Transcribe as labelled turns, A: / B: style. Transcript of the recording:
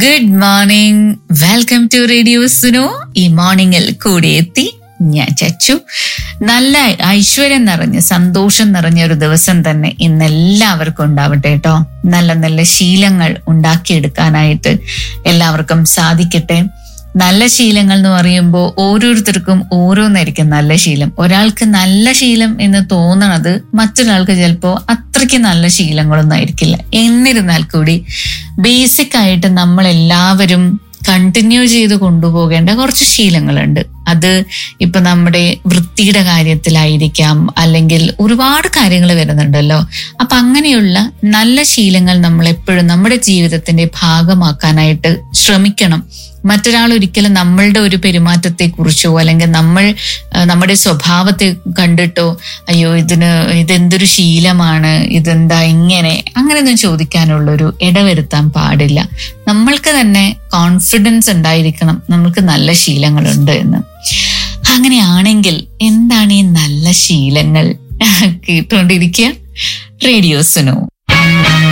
A: good morning welcome to radio Suno ഈ മോർണിംഗിൽ കൂടെ എത്തി ഞാൻ ചച്ചു നല്ല ഐശ്വര്യം നിറഞ്ഞ് സന്തോഷം നിറഞ്ഞ ഒരു ദിവസം തന്നെ ഇന്ന് എല്ലാവർക്കും ഉണ്ടാവട്ടെ കേട്ടോ നല്ല നല്ല ശീലങ്ങൾ ഉണ്ടാക്കിയെടുക്കാനായിട്ട് എല്ലാവർക്കും സാധിക്കട്ടെ നല്ല ശീലങ്ങൾ എന്ന് പറയുമ്പോൾ ഓരോരുത്തർക്കും ഓരോന്നായിരിക്കും നല്ല ശീലം ഒരാൾക്ക് നല്ല ശീലം എന്ന് തോന്നണത് മറ്റൊരാൾക്ക് ചിലപ്പോൾ അത്രയ്ക്ക് നല്ല ശീലങ്ങളൊന്നും ആയിരിക്കില്ല എന്നിരുന്നാൽ കൂടി ബേസിക് ആയിട്ട് നമ്മൾ എല്ലാവരും കണ്ടിന്യൂ ചെയ്ത് കൊണ്ടുപോകേണ്ട കുറച്ച് ശീലങ്ങളുണ്ട് അത് ഇപ്പൊ നമ്മുടെ വൃത്തിയുടെ കാര്യത്തിലായിരിക്കാം അല്ലെങ്കിൽ ഒരുപാട് കാര്യങ്ങൾ വരുന്നുണ്ടല്ലോ അപ്പൊ അങ്ങനെയുള്ള നല്ല ശീലങ്ങൾ നമ്മൾ എപ്പോഴും നമ്മുടെ ജീവിതത്തിന്റെ ഭാഗമാക്കാനായിട്ട് ശ്രമിക്കണം മറ്റൊരാൾ ഒരിക്കലും നമ്മളുടെ ഒരു പെരുമാറ്റത്തെ കുറിച്ചോ അല്ലെങ്കിൽ നമ്മൾ ആ, നമ്മുടെ സ്വഭാവത്തെ കണ്ടിട്ടോ അയ്യോ ഇതിന് ഇതെന്തൊരു ശീലമാണ് ഇതെന്താ ഇങ്ങനെ അങ്ങനെയൊന്നും ചോദിക്കാനുള്ളൊരു ഇടവരുത്താൻ പാടില്ല നമ്മൾക്ക് തന്നെ കോൺഫിഡൻസ് ഉണ്ടായിരിക്കണം നമ്മൾക്ക് നല്ല ശീലങ്ങളുണ്ട് എന്ന് അങ്ങനെയാണെങ്കിൽ എന്താണ് ഈ നല്ല ശീലങ്ങൾ കേട്ടുകൊണ്ടിരിക്കുക റേഡിയോസിനോ